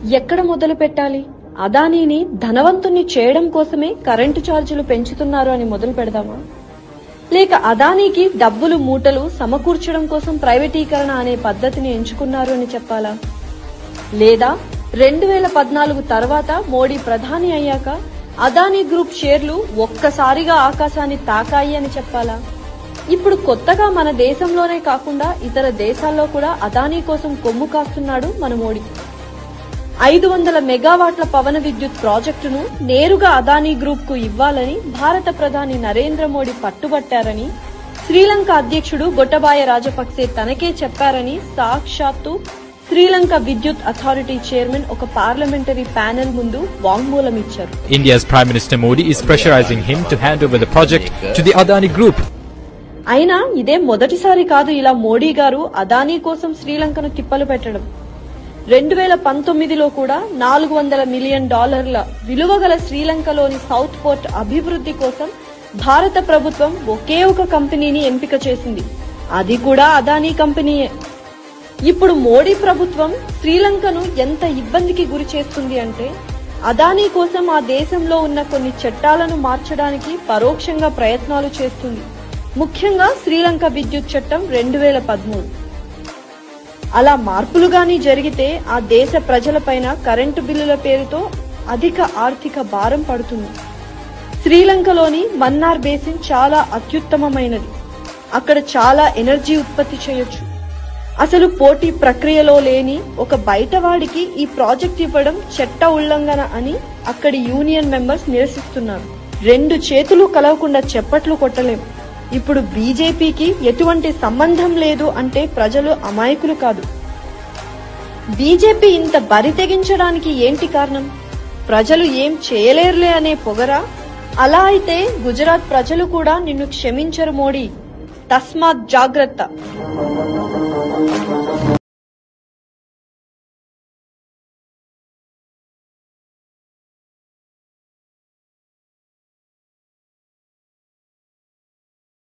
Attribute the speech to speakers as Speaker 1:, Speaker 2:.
Speaker 1: ఎక్కడ మొదలు పెట్టాలి అదానీని ధనవంతుణ్ణి చేయడం కోసమే కరెంటు ఛార్జీలు పెంచుతున్నారు అని మొదలు పెడదామా లేక అదానీకి డబ్బులు మూటలు సమకూర్చడం కోసం ప్రైవేటీకరణ అనే పద్ధతిని ఎంచుకున్నారు అని చెప్పాలా లేదా రెండు వేల పద్నాలుగు తర్వాత మోడీ ప్రధాని అయ్యాక అదానీ గ్రూప్ షేర్లు ఒక్కసారిగా ఆకాశాన్ని తాకాయి అని చెప్పాలా ఇప్పుడు కొత్తగా మన దేశంలోనే కాకుండా ఇతర దేశాల్లో కూడా అదానీ కోసం కొమ్ము కాస్తున్నాడు మన మోడీ ఐదు వందల మెగావాట్ల పవన విద్యుత్ ప్రాజెక్టును నేరుగా అదానీ గ్రూప్ కు ఇవ్వాలని భారత ప్రధాని నరేంద్ర మోడీ పట్టుబట్టారని శ్రీలంక అధ్యక్షుడు గొట్టబాయ రాజపక్సే తనకే చెప్పారని సాక్షాత్తు శ్రీలంక విద్యుత్ అథారిటీ చైర్మన్ ఒక పార్లమెంటరీ ప్యానెల్ ముందు వాంగ్మూలం ఇచ్చారు
Speaker 2: India's Prime Minister Modi is pressurizing him to hand over the project to the Adani Group.
Speaker 1: అయినా ఇదే మొదటిసారి కాదు ఇలా మోడీ గారు అదానీ కోసం శ్రీలంకను తిప్పలు పెట్టడం రెండు వేల పంతొమ్మిదిలో కూడా నాలుగు వందల మిలియన్ డాలర్ల విలువ గల శ్రీలంకలోని సౌత్ పోర్ట్ అభివృద్ధి కోసం భారత ప్రభుత్వం ఒకే ఒక కంపెనీని ఎంపిక చేసింది అది కూడా అదానీ కంపెనీయే ఇప్పుడు మోడీ ప్రభుత్వం శ్రీలంకను ఎంత ఇబ్బందికి గురి చేస్తుంది అంటే అదానీ కోసం ఆ దేశంలో ఉన్న కొన్ని చట్టాలను మార్చడానికి పరోక్షంగా ప్రయత్నాలు చేస్తుంది ముఖ్యంగా శ్రీలంక విద్యుత్ చట్టం రెండు వేల పదమూడు అలా మార్పులు గాని జరిగితే ఆ దేశ ప్రజలపైన కరెంటు బిల్లుల పేరుతో అధిక ఆర్థిక భారం పడుతుంది శ్రీలంకలోని మన్నార్ బేసిన్ చాలా అత్యుత్తమమైనది అక్కడ చాలా ఎనర్జీ ఉత్పత్తి చేయొచ్చు అసలు పోటీ ప్రక్రియలో లేని ఒక బయటవాడికి ఈ ప్రాజెక్ట్ ఇవ్వడం చట్ట ఉల్లంఘన అని అక్కడి యూనియన్ మెంబర్స్ నిరసిస్తున్నారు రెండు చేతులు కలవకుండా చెప్పట్లు కొట్టలేం ఇప్పుడు బీజేపీకి ఎటువంటి సంబంధం లేదు అంటే ప్రజలు అమాయకులు కాదు బీజేపీ ఇంత బరి తెగించడానికి ఏంటి కారణం ప్రజలు ఏం చేయలేరులే అనే పొగరా అలా అయితే గుజరాత్ ప్రజలు కూడా నిన్ను క్షమించరు మోడీ తస్మాత్ జాగ్రత్త